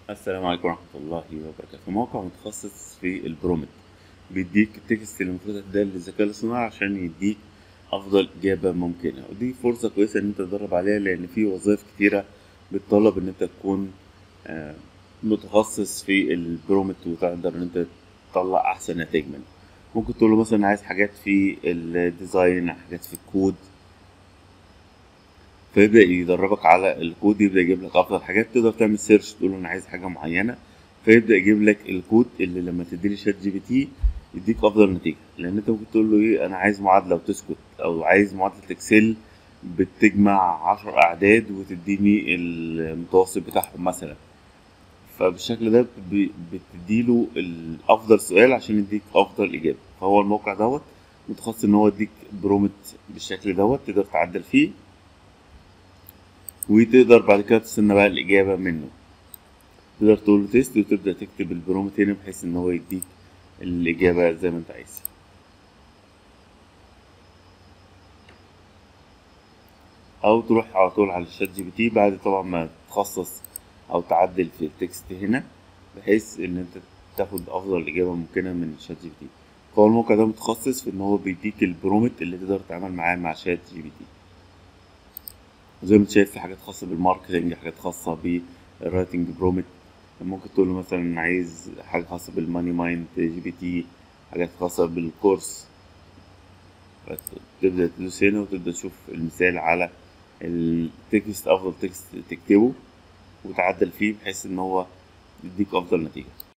السلام عليكم ورحمة الله وبركاته موقع متخصص في البرومت بيديك التكست اللي المفروض تديها للذكاء الاصطناعي عشان يديك أفضل إجابة ممكنة ودي فرصة كويسة إن أنت تدرب عليها لأن في وظائف كتيرة بتطلب إن أنت تكون آه، متخصص في البرومت وتقدر إن أنت تطلع أحسن نتائج منه ممكن تقول له مثلا عايز حاجات في الديزاين حاجات في الكود فيبدأ يدربك على الكود يبدأ يجيب لك أفضل حاجات تقدر تعمل سيرش تقول له أنا عايز حاجة معينة فيبدأ يجيب لك الكود اللي لما تديله شات جي بي تي يديك أفضل نتيجة لأن أنت ممكن تقول له إيه أنا عايز معادلة وتسكت أو عايز معادلة إكسل بتجمع عشر أعداد وتديني المتوسط بتاعهم مثلا فبالشكل ده ب- بتديله الأفضل سؤال عشان يديك أفضل إجابة فهو الموقع دوت متخصص إن هو يديك برومت بالشكل دوت تقدر تعدل فيه وتقدر بعد كده تستنى بقى الإجابة منه تقدر تقول له تيست وتبدأ تكتب البرومت هنا بحيث إن هو يديك الإجابة زي ما أنت عايز أو تروح على طول على الشات جي بي تي بعد طبعا ما تخصص أو تعدل في التكست هنا بحيث إن أنت تاخد أفضل إجابة ممكنة من شات جي بي تي فهو الموقع ده متخصص في إن هو بيديك البرومت اللي تقدر تتعامل معاه مع شات جي بي تي زي ما انت شايف في حاجات خاصة بالماركتنج حاجات خاصة بالرايتنج برومت ممكن تقول له مثلا عايز حاجة خاصة بالماني مايند جي بي تي حاجات خاصة بالكورس تبدأ تدوس هنا وتبدأ تشوف المثال على التكست أفضل تكست تكتبه وتعدل فيه بحيث إن هو يديك أفضل نتيجة